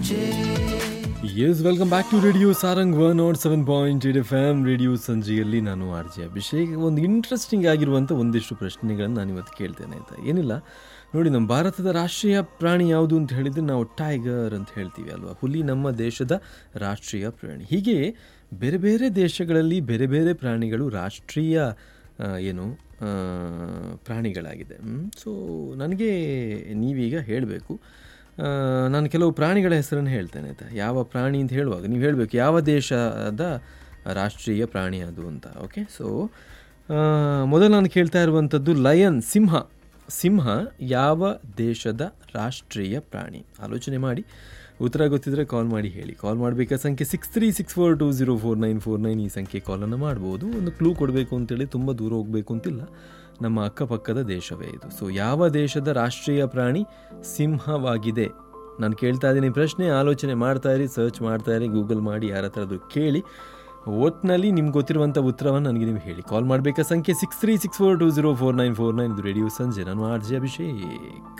S welcome back to radio Sarang one nought seven point eight F M radio ಸಂಜೆಯಲ್ಲಿ ನಾನು R J Abhishek ಒಂದು interesting ಆಗಿರುವಂಥ ಒಂದಿಷ್ಟು ಪ್ರಶ್ನೆಗಳನ್ನು ನಾನು ಇವತ್ತು ಕೇಳ್ತೇನೆ ಆಯಿತಾ ಏನಿಲ್ಲ ನೋಡಿ ನಮ್ಮ ಭಾರತದ ರಾಷ್ಟ್ರೀಯ ಪ್ರಾಣಿ ಯಾವುದು ಅಂತ ಹೇಳಿದರೆ ನಾವು ಟೈಗರ್ ಅಂತ ಹೇಳ್ತೀವಿ ಅಲ್ವಾ ಹುಲಿ ನಮ್ಮ ದೇಶದ ರಾಷ್ಟ್ರೀಯ ಪ್ರಾಣಿ ಹೀಗೆ ಬೇರೆ ಬೇರೆ ದೇಶಗಳಲ್ಲಿ ಬೇರೆ ಬೇರೆ ಪ್ರಾಣಿಗಳು ರಾಷ್ಟ್ರೀಯ ಆ, ಏನು ಆ, ಪ್ರಾಣಿಗಳಾಗಿದೆ ಸೊ ನನಗೆ ನೀವೀಗ ಹೇಳಬೇಕು ನಾನು ಕೆಲವು ಪ್ರಾಣಿಗಳ ಹೆಸರನ್ನು ಹೇಳ್ತೇನೆ ಆಯಿತಾ ಯಾವ ಪ್ರಾಣಿ ಅಂತ ಹೇಳುವಾಗ ನೀವು ಹೇಳಬೇಕು ಯಾವ ದೇಶದ ರಾಷ್ಟ್ರೀಯ ಪ್ರಾಣಿ ಅದು ಅಂತ ಓಕೆ ಸೊ ಮೊದಲು ನಾನು ಕೇಳ್ತಾ ಇರುವಂಥದ್ದು ಲಯನ್ ಸಿಂಹ ಸಿಂಹ ಯಾವ ದೇಶದ ರಾಷ್ಟ್ರೀಯ ಪ್ರಾಣಿ ಆಲೋಚನೆ ಮಾಡಿ ಉತ್ತರ ಗೊತ್ತಿದ್ರೆ ಕಾಲ್ ಮಾಡಿ ಹೇಳಿ ಕಾಲ್ ಮಾಡಬೇಕಾ ಸಂಖ್ಯೆ six three six four two zero four nine four nine ಈ ಸಂಖ್ಯೆ ಕಾಲನ್ನು ಮಾಡ್ಬೋದು ಒಂದು ಕ್ಲೂ ಕೊಡಬೇಕು ಅಂತೇಳಿ ತುಂಬ ದೂರ ಹೋಗಬೇಕು ಅಂತಿಲ್ಲ ನಮ್ಮ ಅಕ್ಕಪಕ್ಕದ ದೇಶವೇ ಇದು ಸೊ ಯಾವ ದೇಶದ ರಾಷ್ಟ್ರೀಯ ಪ್ರಾಣಿ ಸಿಂಹವಾಗಿದೆ ನಾನು ಕೇಳ್ತಾ ಇದ್ದೀನಿ ಪ್ರಶ್ನೆ ಆಲೋಚನೆ ಮಾಡ್ತಾ ಇರಿ ಸರ್ಚ್ ಮಾಡ್ತಾ ಇರಿ ಗೂಗಲ್ ಮಾಡಿ ಯಾರ ಹತ್ರ ಕೇಳಿ ಒಟ್ಟಿನಲ್ಲಿ ನಿಮ್ಗೆ ಗೊತ್ತಿರುವಂಥ ಉತ್ತರವನ್ನು ನನಗೆ ನೀವು ಹೇಳಿ ಕಾಲ್ ಮಾಡಬೇಕಾ ಸಂಖ್ಯೆ six three six four two zero four nine four nine ಇದು ರೇಡಿಯೋ ಸಂಜೆ ನಾನು ಆರ್ ಜೆ ಅಭಿಷೇಕ್